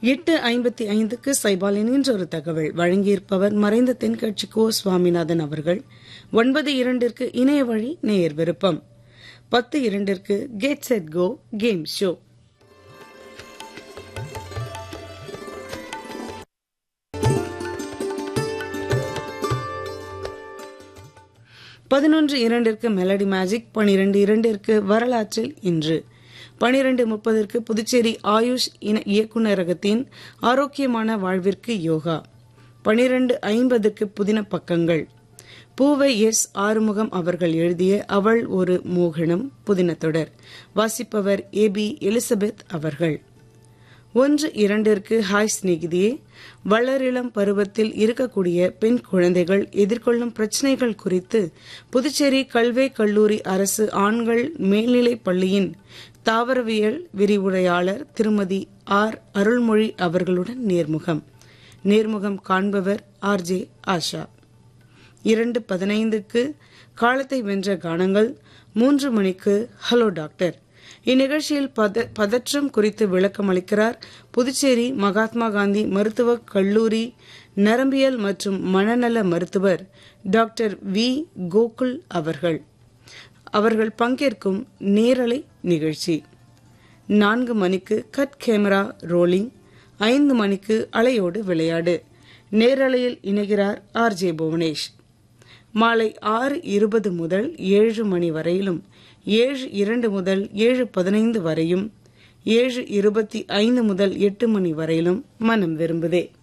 எட்டு ஐம்பத்தி ஐந்துக்கு சைபாலின் ஒரு தகவல் வழங்கியிருப்பவர் மறைந்த தென்கட்சி கோ சுவாமிநாதன் அவர்கள் ஒன்பது இரண்டிற்கு இணைய வழி நேயர் விருப்பம் பத்து இரண்டிற்கு get set go game show பதினொன்று இரண்டிற்கு மெலடி மேஜிக் பனிரெண்டு இரண்டிற்கு வரலாற்றில் இன்று பனிரெண்டு முப்பதற்கு புதுச்சேரி ஆயுஷ் இன இயக்குநரகத்தின் ஆரோக்கியமான வாழ்விற்கு யோகா பனிரெண்டு ஐம்பதுக்கு புதின பக்கங்கள் பூவை எஸ் ஆறுமுகம் அவர்கள் எழுதிய அவள் ஒரு மோகனம் புதின தொடர் வாசிப்பவர் ஏ பி எலிசபெத் அவர்கள் ஒன்று இரண்டிற்கு ஹாய் சிநேகிதியே வளரிளம் பருவத்தில் இருக்கக்கூடிய பெண் குழந்தைகள் எதிர்கொள்ளும் பிரச்சினைகள் குறித்து புதுச்சேரி கல்வே கல்லூரி அரசு ஆண்கள் மேல்நிலைப் பள்ளியின் தாவரவியல் விரிவுரையாளர் திருமதி ஆர் அருள்மொழி அவர்களுடன் நேர்முகம் நேர்முகம் காண்பவர் ஆர் ஜே ஆஷா இரண்டு பதினைந்துக்கு காலத்தை வென்ற கானங்கள் மூன்று மணிக்கு ஹலோ டாக்டர் இந்நிகழ்ச்சியில் பத பதற்றம் குறித்து விளக்கம் அளிக்கிறார் புதுச்சேரி மகாத்மா காந்தி மருத்துவக் கல்லூரி நரம்பியல் மற்றும் மனநல மருத்துவர் டாக்டர் வி கோகுல் அவர்கள் அவர்கள் பங்கேற்கும் நேரலை நிகழ்ச்சி நான்கு மணிக்கு கட் கேமரா ரோலிங் ஐந்து மணிக்கு அலையோடு விளையாடு நேரலையில் இணைகிறார் ஆர் ஜே புவனேஷ் மாலை ஆறு இருபது முதல் ஏழு மணி வரையிலும் ஏழு இரண்டு முதல் ஏழு பதினைந்து வரையும் ஏழு இருபத்தி ஐந்து முதல் எட்டு மணி வரையிலும் மனம் விரும்புதே